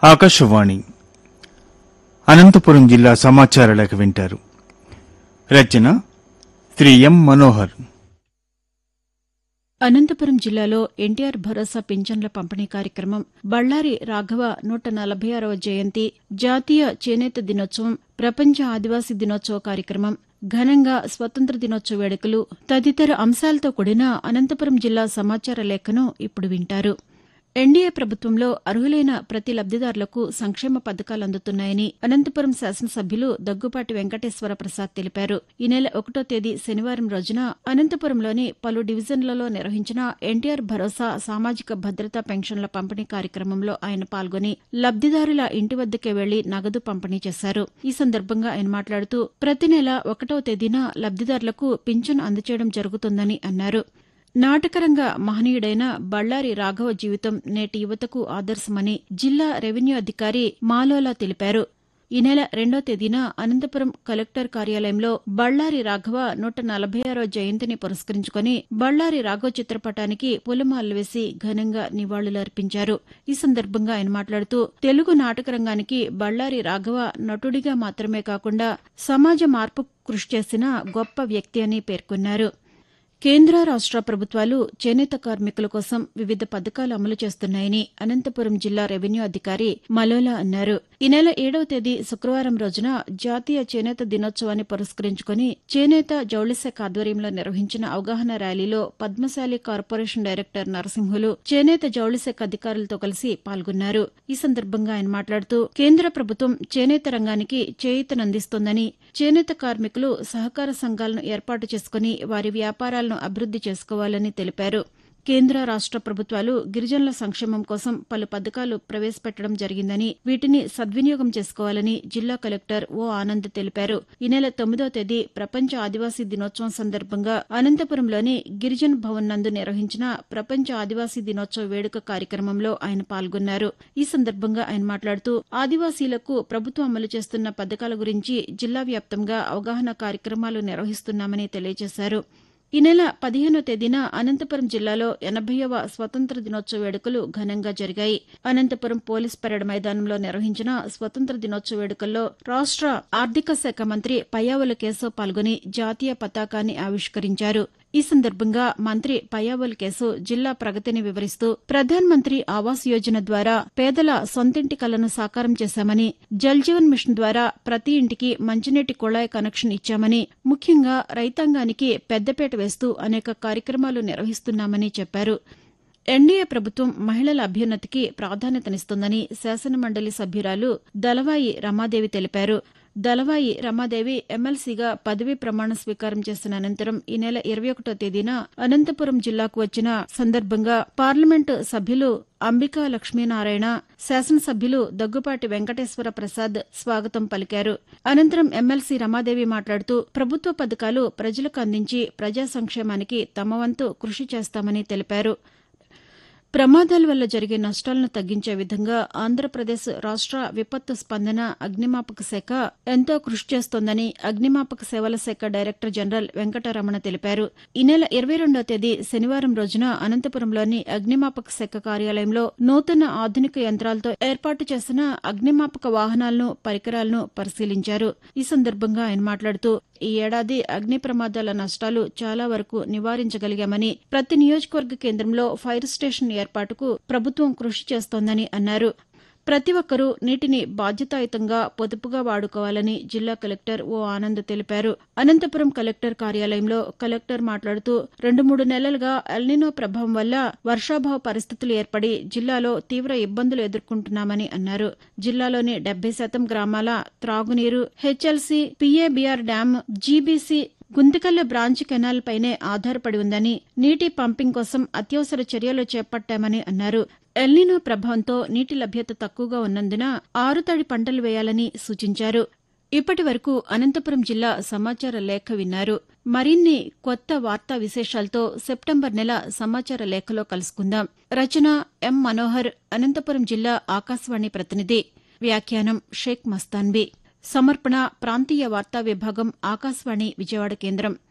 ఆకాశవాణి అనంతపురం జిల్లా సమాచార లేఖ వింటారు రచన శ్రీ ఎం మనోహర్ అనంతపురం జిల్లాలో ఎన్టీఆర్ భరోసా పింఛన్ల పంపిణీ కార్యక్రమం బళ్ళారి రాఘవ నూట నలభై ఆరవ జయంతి జాతీయ చేనేత దినోత్సవం ప్రపంచ ఆదివాసీ దినోత్సవ కార్యక్రమం ఘనంగా స్వతంత్ర దినోత్సవ వేడుకలు తదితర అంశాలతో కూడిన అనంతపురం జిల్లా సమాచార లేఖను ఇప్పుడు వింటారు ఎన్డీఏ ప్రభుత్వంలో అర్హులైన ప్రతి లబ్దిదారులకు సంక్షేమ పథకాలు అందుతున్నాయని అనంతపురం శాసనసభ్యులు దగ్గుపాటి వెంకటేశ్వర ప్రసాద్ తెలిపారు ఈ నెల ఒకటో తేదీ శనివారం రోజున అనంతపురంలోని పలు డివిజన్లలో నిర్వహించిన ఎన్టీఆర్ భరోసా సామాజిక భద్రతా పెన్షన్ల పంపిణీ కార్యక్రమంలో ఆయన పాల్గొని లబ్దిదారుల ఇంటి వద్దకే వెళ్లి నగదు పంపిణీ చేశారు ఈ సందర్భంగా ఆయన మాట్లాడుతూ ప్రతి నెల ఒకటో తేదీన లబ్దిదారులకు పింఛన్ అందజేయడం జరుగుతుందని అన్నారు నాటకరంగ మహనీయుడైన బళ్ళారి రాఘవ జీవితం నేటి యువతకు ఆదర్శమని జిల్లా రెవెన్యూ అధికారి మాలోలా తెలిపారు ఈ నెల రెండో తేదీన అనంతపురం కలెక్టర్ కార్యాలయంలో బళ్ళారి రాఘవ నూట నలభై ఆరో జయంతిని పురస్కరించుకుని బళ్ళారి రాఘవ చిత్రపటానికి పూలమాలలు వేసి ఘనంగా నివాళులర్పించారు ఈ సందర్భంగా ఆయన మాట్లాడుతూ తెలుగు నాటక రంగానికి బళ్ళారి రాఘవ నటుడిగా మాత్రమే కాకుండా సమాజ మార్పు కృషి చేసిన గొప్ప వ్యక్తి అని పేర్కొన్నారు కేంద్ర రాష్ట ప్రభుత్వాలు చేనేత కార్మికుల కోసం వివిధ పథకాలు అమలు చేస్తున్నాయని అనంతపురం జిల్లా రెవెన్యూ అధికారి మలోలా అన్నారు ఈ నెల ఏడవ తేదీ శుక్రవారం రోజున జాతీయ చేనేత దినోత్సవాన్ని పురస్కరించుకుని చేనేత జౌళి శాఖ ఆధ్వర్యంలో నిర్వహించిన అవగాహన ర్యాలీలో పద్మశాలి కార్పొరేషన్ డైరెక్టర్ నరసింహులు చేనేత జౌళి శాఖ అధికారులతో కలిసి పాల్గొన్నారు ఈ సందర్భంగా ఆయన మాట్లాడుతూ కేంద్ర ప్రభుత్వం చేనేత రంగానికి చేయూతనందిస్తోందని చేనేత కార్మికులు సహకార సంఘాలను ఏర్పాటు చేసుకుని వారి వ్యాపారాలను అభివృద్ది చేసుకోవాలని తెలిపారు కేంద్ర రాష్ట ప్రభుత్వాలు గిరిజనుల సంక్షేమం కోసం పలు పథకాలు ప్రవేశపెట్టడం జరిగిందని వీటిని సద్వినియోగం చేసుకోవాలని జిల్లా కలెక్టర్ ఓ ఆనంద్ తెలిపారు ఈ నెల తొమ్మిదో తేదీ ప్రపంచ ఆదివాసీ దినోత్సవం సందర్భంగా అనంతపురంలోని గిరిజన్ భవన్ నందు నిర్వహించిన ప్రపంచ ఆదివాసీ దినోత్సవ వేడుక కార్యక్రమంలో ఆయన పాల్గొన్నారు ఈ సందర్భంగా ఆయన మాట్లాడుతూ ఆదివాసీలకు ప్రభుత్వం అమలు చేస్తున్న పథకాల గురించి జిల్లా వ్యాప్తంగా అవగాహన కార్యక్రమాలు నిర్వహిస్తున్నామని తెలియజేశారు ఈ నెల పదిహేనో తేదీన అనంతపురం జిల్లాలో ఎనభైవ స్వతంత్ర దినోత్సవ వేడుకలు ఘనంగా జరిగాయి అనంతపురం పోలీస్ పరేడ్ మైదానంలో నిర్వహించిన స్వతంత్ర దినోత్సవ వేడుకల్లో రాష్ట ఆర్థిక శాఖ మంత్రి పయ్యావుల కేశవ్ పాల్గొని జాతీయ పతాకాన్ని ఆవిష్కరించారు ఈ సందర్భంగా మంత్రి పయ్యావుల కేశవ్ జిల్లా ప్రగతిని వివరిస్తూ ప్రధాన్ మంత్రి ఆవాస్ యోజన ద్వారా పేదల సొంతింటి కలను సాకారం చేశామని జల్ జీవన్ మిషన్ ద్వారా ప్రతి ఇంటికి మంచినీటి కుళాయి కనెక్షన్ ఇచ్చామని ముఖ్యంగా రైతాంగానికి పెద్దపేట వేస్తూ అనేక కార్యక్రమాలు నిర్వహిస్తున్నామని చెప్పారు ఎన్డీఏ ప్రభుత్వం మహిళల అభ్యున్నతికి ప్రాధాన్యతనిస్తోందని శాసనమండలి సభ్యురాలు దళవాయి రమాదేవి తెలిపారు దళవాయి రమాదేవి ఎమ్మెల్సీగా పదవీ ప్రమాణ స్వీకారం చేసిన అనంతరం ఈ నెల ఇరవై ఒకటో తేదీన అనంతపురం జిల్లాకు వచ్చిన సందర్భంగా పార్లమెంటు సభ్యులు అంబికా లక్ష్మీనారాయణ శాసనసభ్యులు దగ్గుపాటి వెంకటేశ్వర ప్రసాద్ స్వాగతం పలికారు అనంతరం ఎమ్మెల్సీ రమాదేవి మాట్లాడుతూ ప్రభుత్వ పథకాలు ప్రజలకు అందించి ప్రజా సంక్షేమానికి తమ వంతు కృషి చేస్తామని తెలిపారు ప్రమాదాల వల్ల జరిగే నష్టాలను తగ్గించే విధంగా ఆంధ్రప్రదేశ్ రాష్ట విపత్తు స్పందన అగ్నిమాపక శాఖ ఎంతో కృషి చేస్తోందని అగ్నిమాపక సేవల శాఖ డైరెక్టర్ జనరల్ వెంకటరమణ తెలిపారు ఈ నెల ఇరవై రెండో తేదీ శనివారం రోజున అనంతపురంలోని అగ్నిమాపక శాఖ కార్యాలయంలో నూతన ఆధునిక యంత్రాలతో ఏర్పాటు చేసిన అగ్నిమాపక వాహనాలను పరికరాలను పరిశీలించారు ఈ సందర్భంగా ఆయన మాట్లాడుతూ ఈ ఏడాది అగ్ని ప్రమాదాల నష్టాలు చాలా వరకు నివారించగలిగామని ప్రతి నియోజకవర్గ కేంద్రంలో ఫైర్ స్టేషన్ ఏర్పాటుకు ప్రభుత్వం కృషి చేస్తోందని అన్నారు ప్రతి ఒక్కరూ నీటిని బాధ్యతాయుతంగా పొదుపుగా వాడుకోవాలని జిల్లా కలెక్టర్ ఓ ఆనంద్ తెలిపారు అనంతపురం కలెక్టర్ కార్యాలయంలో కలెక్టర్ మాట్లాడుతూ రెండు మూడు నెలలుగా ఎల్నినో ప్రభావం వల్ల వర్షాభావ పరిస్థితులు ఏర్పడి జిల్లాలో తీవ్ర ఇబ్బందులు ఎదుర్కొంటున్నామని అన్నారు జిల్లాలోని డెబ్బై శాతం గ్రామాల త్రాగునీరు హెచ్ఎల్సీ పీఏబీఆర్ డ్యాం జీబీసీ గుంతకల్ల బ్రాంచ్ కెనాల్ పైనే ఆధారపడి ఉందని నీటి పంపింగ్ కోసం అత్యవసర చర్యలు చేపట్టామని అన్నారు ఎల్నినో ప్రభావంతో నీటి లభ్యత తక్కువగా ఉన్నందున ఆరుతడి పంటలు వేయాలని సూచించారు ఇప్పటి వరకు అనంతపురం జిల్లా సమాచార లేఖ విన్నారు మరిన్ని కొత్త వార్తా విశేషాలతో సెప్టెంబర్ నెల సమాచార లేఖలో కలుసుకుందాం రచన ఎం మనోహర్ అనంతపురం జిల్లా ఆకాశవాణి ప్రతినిధి వ్యాఖ్యానం షేక్ మస్తాన్బీ సమర్పణ ప్రాంతీయ వార్తా విభాగం ఆకాశవాణి విజయవాడ కేంద్రం